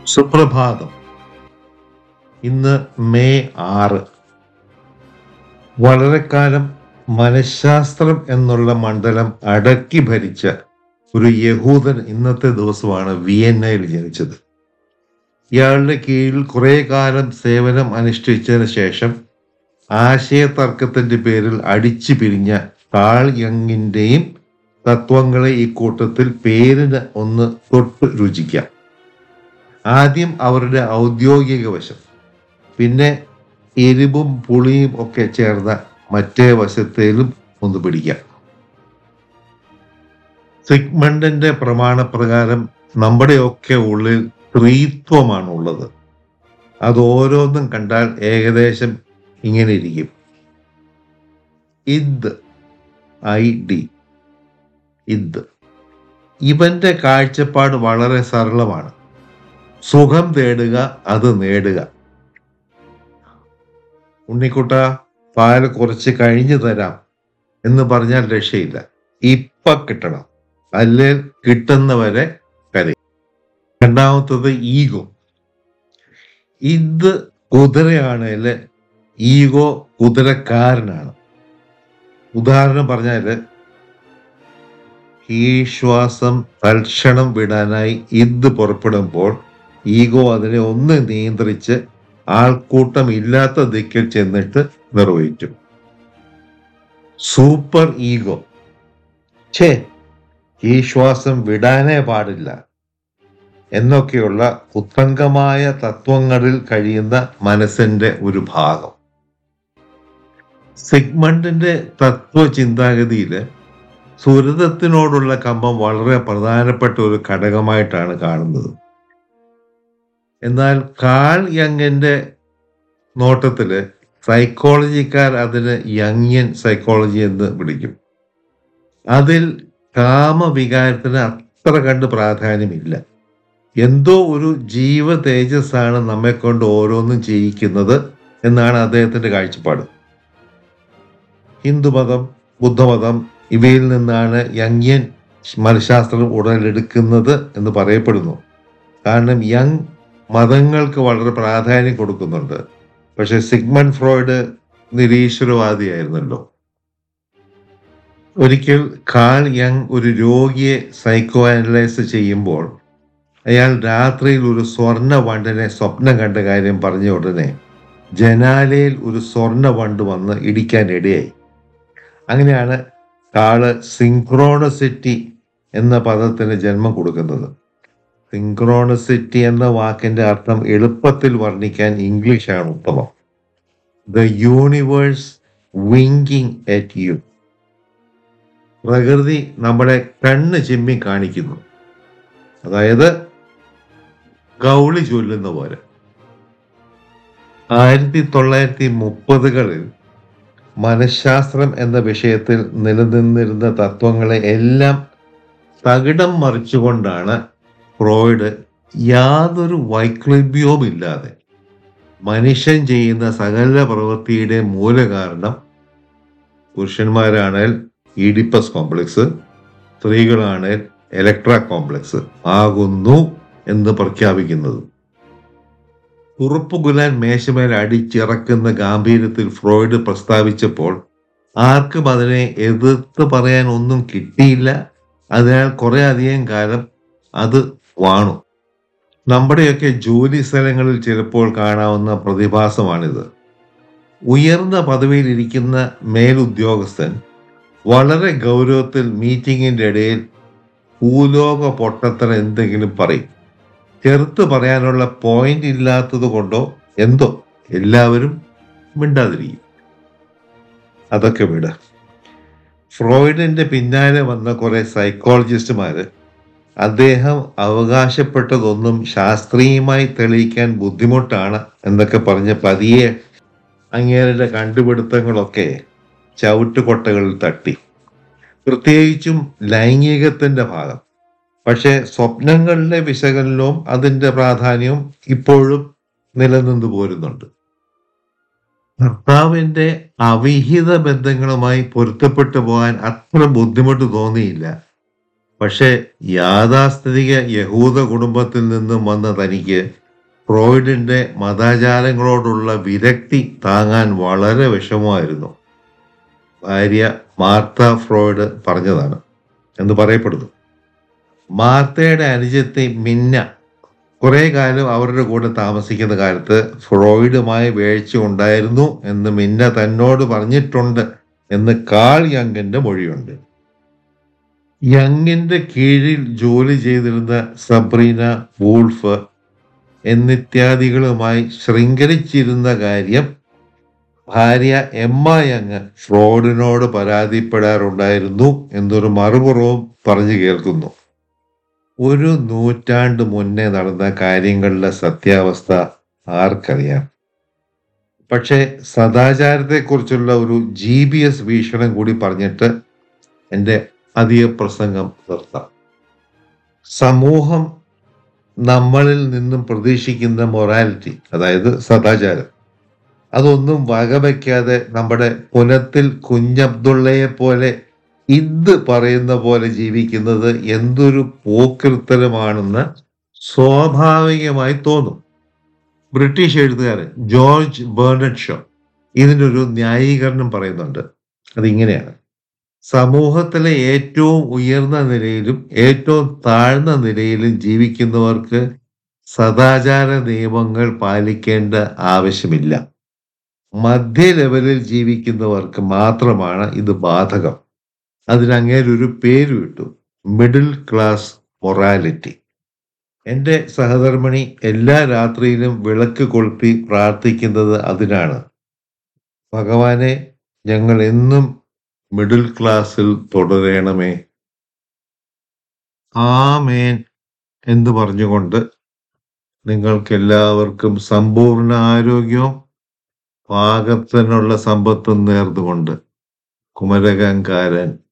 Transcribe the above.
സുപ്രഭാതം ഇന്ന് മെയ് ആറ് വളരെ കാലം മനഃശാസ്ത്രം എന്നുള്ള മണ്ഡലം അടക്കി ഭരിച്ച ഒരു യഹൂദൻ ഇന്നത്തെ ദിവസമാണ് വിയന്നയിൽ ജനിച്ചത് ഇയാളുടെ കീഴിൽ കുറെ കാലം സേവനം അനുഷ്ഠിച്ചതിന് ശേഷം ആശയതർക്കത്തിന്റെ പേരിൽ അടിച്ചു പിരിഞ്ഞ കാൾ യങ്ങിന്റെയും തത്വങ്ങളെ ഈ കൂട്ടത്തിൽ പേരിന് ഒന്ന് തൊട്ട് രുചിക്കാം ആദ്യം അവരുടെ ഔദ്യോഗിക വശം പിന്നെ എരിവും പുളിയും ഒക്കെ ചേർന്ന മറ്റേ വശത്തേലും ഒന്ന് പിടിക്കാം സിഗ്മണ്ടിന്റെ പ്രമാണപ്രകാരം നമ്മുടെയൊക്കെ ഉള്ളിൽ സ്ത്രീത്വമാണ് ഉള്ളത് അത് ഓരോന്നും കണ്ടാൽ ഏകദേശം ഇങ്ങനെ ഇരിക്കും ഇത് ഐ ഡി ഇത് ഇവന്റെ കാഴ്ചപ്പാട് വളരെ സരളമാണ് സുഖം തേടുക അത് നേടുക ഉണ്ണിക്കുട്ട പാല് കുറച്ച് കഴിഞ്ഞു തരാം എന്ന് പറഞ്ഞാൽ രക്ഷയില്ല ഇപ്പൊ കിട്ടണം അല്ലേ കിട്ടുന്നവരെ കരയും രണ്ടാമത്തത് ഈഗോ ഇത് കുതിരയാണേല് ഈഗോ കുതിരക്കാരനാണ് ഉദാഹരണം പറഞ്ഞാല് ഈ ശ്വാസം തൽക്ഷണം വിടാനായി ഇത് പുറപ്പെടുമ്പോൾ ഈഗോ അതിനെ ഒന്ന് നിയന്ത്രിച്ച് ആൾക്കൂട്ടം ഇല്ലാത്ത ദിക്കിൽ ചെന്നിട്ട് നിർവഹിക്കും സൂപ്പർ ഈഗോ ഛേ ഈ ശ്വാസം വിടാനേ പാടില്ല എന്നൊക്കെയുള്ള ഉത്തങ്കമായ തത്വങ്ങളിൽ കഴിയുന്ന മനസ്സിന്റെ ഒരു ഭാഗം സിഗ്മണ്ടിന്റെ തത്വ ചിന്താഗതിയില് സുരതത്തിനോടുള്ള കമ്പം വളരെ പ്രധാനപ്പെട്ട ഒരു ഘടകമായിട്ടാണ് കാണുന്നത് എന്നാൽ കാൾ യങ്ങിന്റെ നോട്ടത്തില് സൈക്കോളജിക്കാർ അതിന് യങ്ങിയൻ സൈക്കോളജി എന്ന് വിളിക്കും അതിൽ കാമവികാരത്തിന് അത്ര കണ്ട് പ്രാധാന്യമില്ല എന്തോ ഒരു ജീവ തേജസ്സാണ് നമ്മെ കൊണ്ട് ഓരോന്നും ചെയ്യിക്കുന്നത് എന്നാണ് അദ്ദേഹത്തിന്റെ കാഴ്ചപ്പാട് ഹിന്ദുമതം ബുദ്ധമതം ഇവയിൽ നിന്നാണ് യങ്യൻ മനഃശാസ്ത്രം ഉടലെടുക്കുന്നത് എന്ന് പറയപ്പെടുന്നു കാരണം യങ് മതങ്ങൾക്ക് വളരെ പ്രാധാന്യം കൊടുക്കുന്നുണ്ട് പക്ഷെ സിഗ്മണ്ട് ഫ്രോയിഡ് നിരീശ്വരവാദിയായിരുന്നല്ലോ ഒരിക്കൽ കാൾ യങ് ഒരു രോഗിയെ സൈക്കോ അനലൈസ് ചെയ്യുമ്പോൾ അയാൾ രാത്രിയിൽ ഒരു സ്വർണ്ണ വണ്ടിനെ സ്വപ്നം കണ്ട കാര്യം പറഞ്ഞ ഉടനെ ജനാലയിൽ ഒരു സ്വർണ്ണ വണ്ട് വന്ന് ഇടിക്കാൻ ഇടയായി അങ്ങനെയാണ് കാള് സിങ്ക്രോണസിറ്റി എന്ന പദത്തിന് ജന്മം കൊടുക്കുന്നത് സിങ്ക്രോണസിറ്റി എന്ന വാക്കിന്റെ അർത്ഥം എളുപ്പത്തിൽ വർണ്ണിക്കാൻ ഇംഗ്ലീഷാണ് ഉത്തമം the universe winking at you പ്രകൃതി നമ്മളെ കണ്ണ് ചിമ്മി കാണിക്കുന്നു അതായത് ഗൗളി ചൊല്ലുന്ന പോലെ ആയിരത്തി തൊള്ളായിരത്തി മുപ്പതുകളിൽ മനഃശാസ്ത്രം എന്ന വിഷയത്തിൽ നിലനിന്നിരുന്ന തത്വങ്ങളെ എല്ലാം തകിടം മറിച്ചുകൊണ്ടാണ് ഫ്രോയിഡ് യാതൊരു വൈക്ലഭ്യവും ഇല്ലാതെ മനുഷ്യൻ ചെയ്യുന്ന സകല പ്രവൃത്തിയുടെ മൂലകാരണം പുരുഷന്മാരാണേൽ ഈഡിപ്പസ് കോംപ്ലക്സ് സ്ത്രീകളാണേൽ ഇലക്ട്ര കോംപ്ലക്സ് ആകുന്നു എന്ന് പ്രഖ്യാപിക്കുന്നത് ഉറുപ്പ് ഗുലാൻ മേശമേൽ അടിച്ചിറക്കുന്ന ഗാംഭീര്യത്തിൽ ഫ്രോയിഡ് പ്രസ്താവിച്ചപ്പോൾ ആർക്കും അതിനെ എതിർത്ത് പറയാൻ ഒന്നും കിട്ടിയില്ല അതിനാൽ കുറെ അധികം കാലം അത് വാണു നമ്മുടെയൊക്കെ ജോലി സ്ഥലങ്ങളിൽ ചിലപ്പോൾ കാണാവുന്ന പ്രതിഭാസമാണിത് ഉയർന്ന പദവിയിൽ ഇരിക്കുന്ന മേലുദ്യോഗസ്ഥൻ വളരെ ഗൗരവത്തിൽ മീറ്റിംഗിന്റെ ഇടയിൽ ഭൂലോക പൊട്ടത്തരം എന്തെങ്കിലും പറയും ചെറുത്ത് പറയാനുള്ള പോയിന്റ് ഇല്ലാത്തത് കൊണ്ടോ എന്തോ എല്ലാവരും മിണ്ടാതിരിക്കും അതൊക്കെ വിട ഫ്രോയിഡിന്റെ പിന്നാലെ വന്ന കുറെ സൈക്കോളജിസ്റ്റുമാര് അദ്ദേഹം അവകാശപ്പെട്ടതൊന്നും ശാസ്ത്രീയമായി തെളിയിക്കാൻ ബുദ്ധിമുട്ടാണ് എന്നൊക്കെ പറഞ്ഞ് പതിയെ അങ്ങേരുടെ കണ്ടുപിടുത്തങ്ങളൊക്കെ ചവിട്ടുകൊട്ടകളിൽ തട്ടി പ്രത്യേകിച്ചും ലൈംഗികത്തിന്റെ ഭാഗം പക്ഷെ സ്വപ്നങ്ങളിലെ വിശകലനവും അതിന്റെ പ്രാധാന്യവും ഇപ്പോഴും നിലനിന്നു പോരുന്നുണ്ട് ഭർത്താവിന്റെ അവിഹിത ബന്ധങ്ങളുമായി പൊരുത്തപ്പെട്ടു പോകാൻ അത്ര ബുദ്ധിമുട്ട് തോന്നിയില്ല പക്ഷെ യാഥാസ്ഥിതിക യഹൂദ കുടുംബത്തിൽ നിന്നും വന്ന തനിക്ക് ഫ്രോയിഡിന്റെ മതാചാരങ്ങളോടുള്ള വിരക്തി താങ്ങാൻ വളരെ വിഷമമായിരുന്നു ഭാര്യ മാർത്ത ഫ്രോയിഡ് പറഞ്ഞതാണ് എന്ന് പറയപ്പെടുന്നു മാർത്തയുടെ അനുജത്തെ മിന്ന കുറെ കാലം അവരുടെ കൂടെ താമസിക്കുന്ന കാലത്ത് ഫ്രോയിഡുമായി വീഴ്ച ഉണ്ടായിരുന്നു എന്ന് മിന്ന തന്നോട് പറഞ്ഞിട്ടുണ്ട് എന്ന് കാൾ യങ്ങിന്റെ മൊഴിയുണ്ട് യങ്ങിന്റെ കീഴിൽ ജോലി ചെയ്തിരുന്ന സബ്രീന വൂൾഫ് എന്നിത്യാദികളുമായി ശൃംഖലിച്ചിരുന്ന കാര്യം ഭാര്യ എമ്മ യങ് ഫ്രോഡിനോട് പരാതിപ്പെടാറുണ്ടായിരുന്നു എന്നൊരു മറുപുറവും പറഞ്ഞു കേൾക്കുന്നു ഒരു നൂറ്റാണ്ട് മുന്നേ നടന്ന കാര്യങ്ങളുടെ സത്യാവസ്ഥ ആർക്കറിയാം പക്ഷേ സദാചാരത്തെക്കുറിച്ചുള്ള ഒരു ജി ബി എസ് വീക്ഷണം കൂടി പറഞ്ഞിട്ട് എൻ്റെ അധിക പ്രസംഗം നിർത്താം സമൂഹം നമ്മളിൽ നിന്നും പ്രതീക്ഷിക്കുന്ന മൊറാലിറ്റി അതായത് സദാചാരം അതൊന്നും വകവയ്ക്കാതെ നമ്മുടെ പുനത്തിൽ കുഞ്ഞബ്ദുള്ളയെ പോലെ ഇത് പറയുന്ന പോലെ ജീവിക്കുന്നത് എന്തൊരു പോക്കൃത്തരമാണെന്ന് സ്വാഭാവികമായി തോന്നും ബ്രിട്ടീഷ് എഴുത്തുകാരൻ ജോർജ് ബേർണഡ് ഷോ ഇതിനൊരു ന്യായീകരണം പറയുന്നുണ്ട് അതിങ്ങനെയാണ് സമൂഹത്തിലെ ഏറ്റവും ഉയർന്ന നിലയിലും ഏറ്റവും താഴ്ന്ന നിലയിലും ജീവിക്കുന്നവർക്ക് സദാചാര നിയമങ്ങൾ പാലിക്കേണ്ട ആവശ്യമില്ല മധ്യ ലെവലിൽ ജീവിക്കുന്നവർക്ക് മാത്രമാണ് ഇത് ബാധകം അതിന് അങ്ങേരൊരു പേര് വിട്ടു മിഡിൽ ക്ലാസ് മൊറാലിറ്റി എൻ്റെ സഹധർമ്മിണി എല്ലാ രാത്രിയിലും വിളക്ക് കൊളുത്തി പ്രാർത്ഥിക്കുന്നത് അതിനാണ് ഭഗവാനെ ഞങ്ങൾ എന്നും മിഡിൽ ക്ലാസ്സിൽ തുടരണമേ ആമേൻ എന്ന് പറഞ്ഞുകൊണ്ട് നിങ്ങൾക്കെല്ലാവർക്കും സമ്പൂർണ്ണ ആരോഗ്യവും പാകത്തിനുള്ള സമ്പത്തും നേർന്നുകൊണ്ട് കുമരകങ്കാരൻ